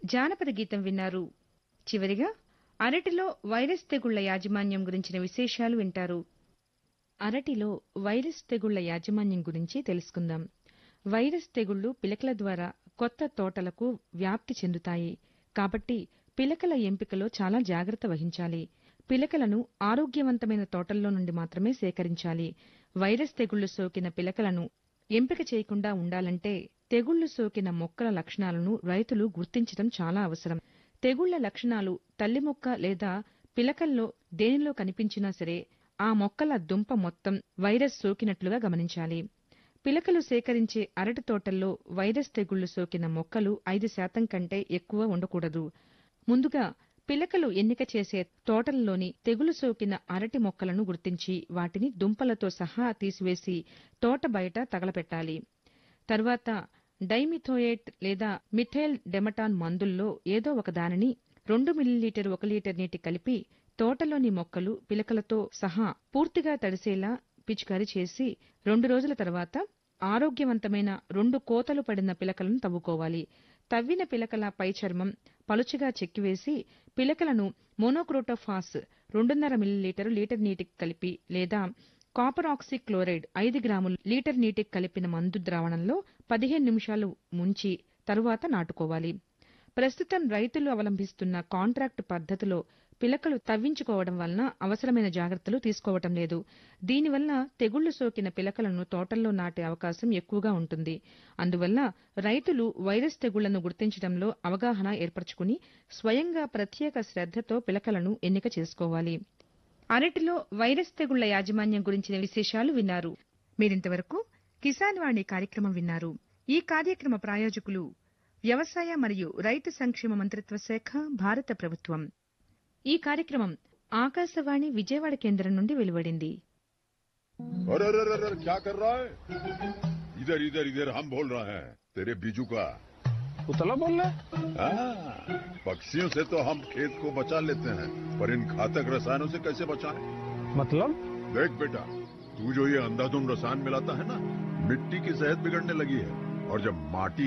జానపద గీతం విన్నారు చివరిగా అరటిలో వైరస్ తెగుళ్ల యాజమాన్యం గురించిన విశేషాలు వింటారు అరటిలో వైరస్ తెగుళ్ల యాజమాన్యం గురించి తెలుసుకుందాం వైరస్ తెగుళ్లు పిలకల ద్వారా కొత్త తోటలకు వ్యాప్తి చెందుతాయి కాబట్టి పిలకల ఎంపికలో చాలా జాగ్రత్త వహించాలి పిలకలను ఆరోగ్యవంతమైన తోటల్లో నుండి మాత్రమే సేకరించాలి వైరస్ తెగుళ్లు సోకిన పిలకలను ఎంపిక చేయకుండా ఉండాలంటే తెగుళ్లు సోకిన మొక్కల లక్షణాలను రైతులు గుర్తించడం చాలా అవసరం తెగుళ్ల లక్షణాలు తల్లి మొక్క లేదా పిలకల్లో దేనిలో కనిపించినా సరే ఆ మొక్కల దుంప మొత్తం వైరస్ సోకినట్లుగా గమనించాలి పిలకలు సేకరించే అరటి తోటల్లో వైరస్ తెగుళ్లు సోకిన మొక్కలు ఐదు శాతం కంటే ఎక్కువ ఉండకూడదు ముందుగా పిలకలు ఎన్నిక చేసే తోటల్లోని తెగులు సోకిన అరటి మొక్కలను గుర్తించి వాటిని దుంపలతో సహా తీసివేసి తోట బయట తగలపెట్టాలి తర్వాత డైమిథోయేట్ లేదా మిథైల్ డెమటాన్ మందుల్లో ఏదో ఒక దానిని రెండు మిల్లీలీటర్ ఒక లీటర్ నీటి కలిపి తోటలోని మొక్కలు పిలకలతో సహా పూర్తిగా తడిసేలా పిచికారీ చేసి రెండు రోజుల తర్వాత ఆరోగ్యవంతమైన రెండు కోతలు పడిన పిలకలను తవ్వుకోవాలి తవ్విన పిలకల పై చర్మం పలుచగా చెక్కివేసి పిలకలను మోనోక్రోటోఫాస్ రెండున్నర మిల్లీలీటర్ లీటర్ నీటికి కలిపి లేదా కాపర్ ఆక్సీ క్లోరైడ్ ఐదు గ్రాములు లీటర్ నీటికి కలిపిన మందు ద్రావణంలో పదిహేను నిమిషాలు ముంచి తరువాత నాటుకోవాలి ప్రస్తుతం రైతులు అవలంబిస్తున్న కాంట్రాక్ట్ పద్ధతిలో పిలకలు తవ్వించుకోవడం వలన అవసరమైన జాగ్రత్తలు తీసుకోవటం లేదు దీనివల్ల తెగుళ్లు సోకిన పిలకలను తోటల్లో నాటే అవకాశం ఎక్కువగా ఉంటుంది అందువల్ల రైతులు వైరస్ తెగుళ్లను గుర్తించడంలో అవగాహన ఏర్పరచుకుని స్వయంగా ప్రత్యేక శ్రద్ధతో పిలకలను ఎన్నిక చేసుకోవాలి అరటిలో వైరస్ తెగుళ్ల యాజమాన్యం గురించిన విశేషాలు విన్నారు మీరింతవరకు కిసాన్ వాణి కార్యక్రమం విన్నారు ఈ కార్యక్రమ ప్రాయోజకులు వ్యవసాయ మరియు రైతు సంక్షేమ మంత్రిత్వ శాఖ భారత ప్రభుత్వం ఈ కార్యక్రమం ఆకాశవాణి విజయవాడ కేంద్రం నుండి వెలువడింది अरे अरे अरे अरे, क्या कर रहा है इधर इधर इधर हम बोल रहे हैं तेरे बीजू का उतला बोल रहा है हाँ, पक्षियों से तो हम खेत को बचा लेते हैं पर इन घातक रसायनों से कैसे बचाएं? मतलब देख बेटा तू जो ये अंधाधुंध रसायन मिलाता है ना मिट्टी की सेहत बिगड़ने लगी है और जब माटी